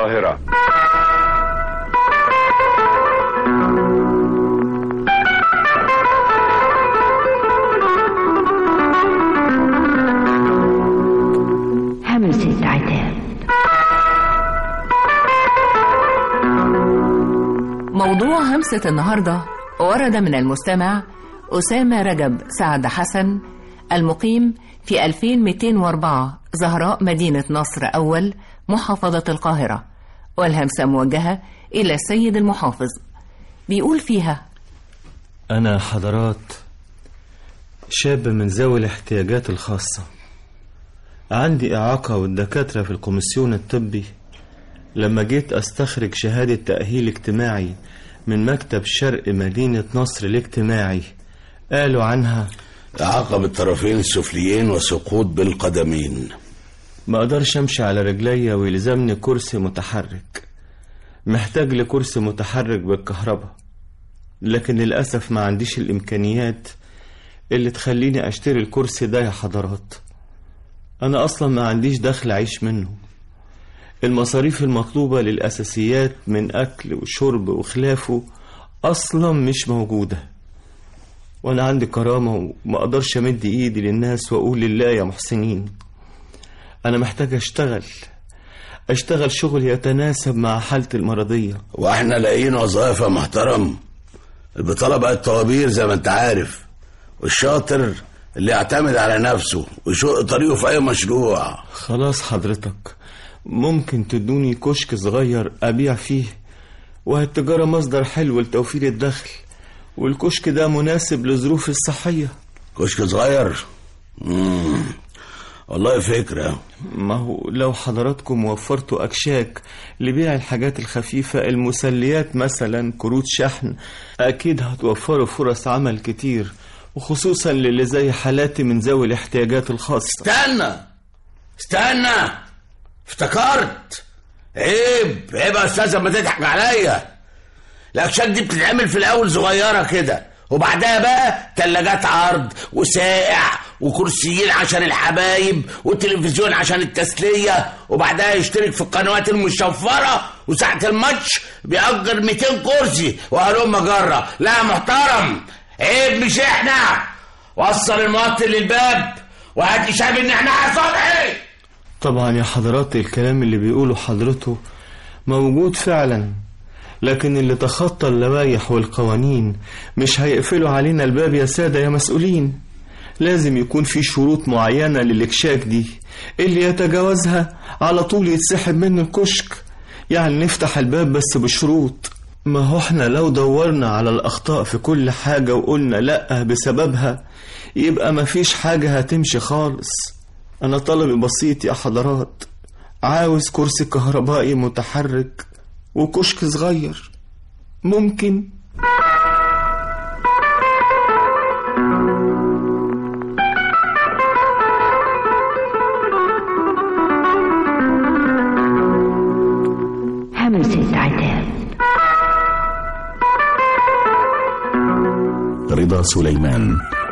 القاهرة همسة عتاب موضوع همسة النهاردة ورد من المستمع أسامة رجب سعد حسن المقيم في 2204 زهراء مدينة نصر أول محافظة القاهرة والهمسة موجهة إلى السيد المحافظ بيقول فيها أنا حضرات شاب من ذوي الاحتياجات الخاصة عندي إعاقة والدكاترة في الكوميسيون الطبي لما جيت أستخرج شهادة تأهيل اجتماعي من مكتب شرق مدينة نصر الاجتماعي قالوا عنها إعاقة بالطرفين السفليين وسقوط بالقدمين ما أقدرش أمشي على رجليا ويلزمني كرسي متحرك محتاج لكرسي متحرك بالكهرباء لكن للأسف ما عنديش الإمكانيات اللي تخليني أشتري الكرسي ده يا حضرات أنا أصلا ما عنديش دخل أعيش منه المصاريف المطلوبة للأساسيات من أكل وشرب وخلافه أصلا مش موجودة وأنا عندي كرامة وما أقدرش أمد إيدي للناس وأقول لله يا محسنين أنا محتاج أشتغل أشتغل شغل يتناسب مع حالتي المرضية واحنا لاقيين وظائف يا محترم البطالة بقت طوابير زي ما انت عارف والشاطر اللي يعتمد على نفسه ويشق طريقه في اي مشروع خلاص حضرتك ممكن تدوني كشك صغير أبيع فيه وهالتجارة مصدر حلو لتوفير الدخل والكشك ده مناسب لظروفي الصحية كشك صغير مم. والله فكرة ما هو لو حضراتكم وفرتوا أكشاك لبيع الحاجات الخفيفة المسليات مثلا كروت شحن أكيد هتوفروا فرص عمل كتير وخصوصا للي زي حالاتي من ذوي الاحتياجات الخاصة استنى استنى افتكرت عيب عيب يا استاذ ما تضحك عليا الاكشاك دي بتتعمل في الاول صغيره كده وبعدها بقى تلاجات عرض وسائع وكرسيين عشان الحبايب وتلفزيون عشان التسلية وبعدها يشترك في القنوات المشفرة وساعة الماتش بيأجر 200 كرسي وهلم مجرة لا محترم عيب مش احنا وصل المواطن للباب وهات إشهاد ان احنا صبحي طبعا يا حضرات الكلام اللي بيقوله حضرته موجود فعلا لكن اللي تخطى اللوائح والقوانين مش هيقفلوا علينا الباب يا سادة يا مسؤولين لازم يكون في شروط معينة للإكشاك دي اللي يتجاوزها على طول يتسحب منه الكشك يعني نفتح الباب بس بشروط ما هو احنا لو دورنا على الأخطاء في كل حاجة وقلنا لأ بسببها يبقى مفيش حاجة هتمشي خالص أنا طلبي بسيط يا حضرات عاوز كرسي كهربائي متحرك وكشك صغير ممكن همسة عتاب رضا سليمان